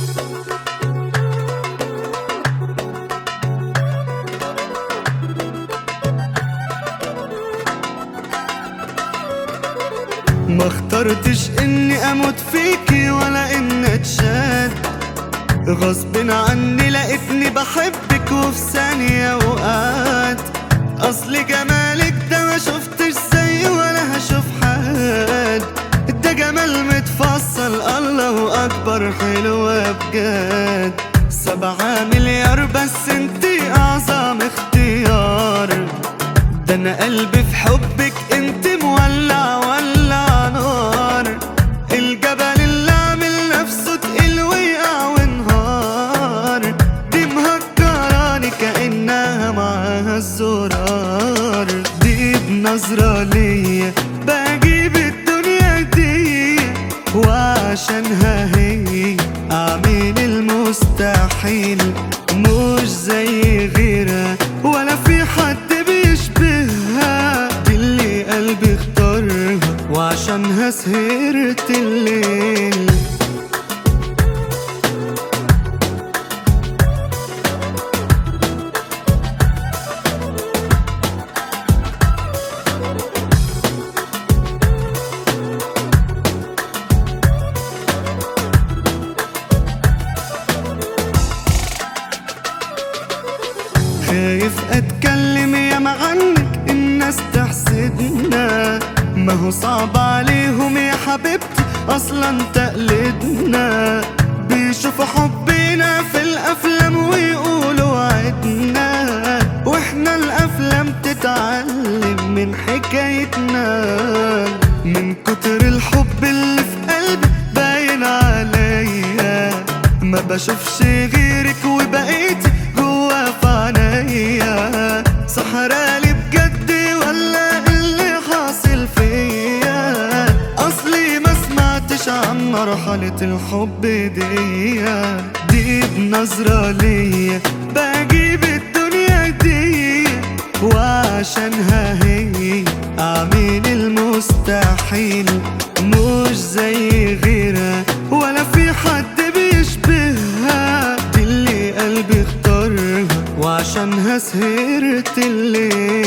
ما اخترتش اني اموت فيكي ولا ان اتشاد غصب عني لقيتني بحبك وفي ثانية وقعت اصل جمالك ده ما شفتش زيه ولا هشوف حد ده جمال متفصل الله اكبر حلوة بجد سبعة مليار بس انتي اعظم اختيار ده انا قلبي في حبك انت مولع ولع نار الجبل اللي عامل نفسه تقيل ويقع وانهار دي مهكراني كأنها معاها الزرار دي بنظرة ليا بجيب الدنيا دي وعشانها هي أعمل المستحيل مش زي غيرها ولا في حد بيشبهها دي اللي قلبي اختارها وعشانها سهرت الليل خايف اتكلم يا عنك الناس تحسدنا ما هو صعب عليهم يا حبيبتي اصلا تقلدنا بيشوفوا حبنا في الافلام ويقولوا وعدنا واحنا الافلام تتعلم من حكايتنا من كتر الحب اللي في قلبي باين عليا ما بشوفش غيرك وبقيتي جوا في عينيا سحرالي بجد ولا اللي حاصل فيا اصلي ما سمعتش عن مرحلة الحب دي دي بنظرة ليا بجيب الدنيا دي وعشانها هي اعمل المستحيل مش زي غيرها ولا في حد بيشبهها دي اللي قلبي اختارها وعشانها سهرت الليل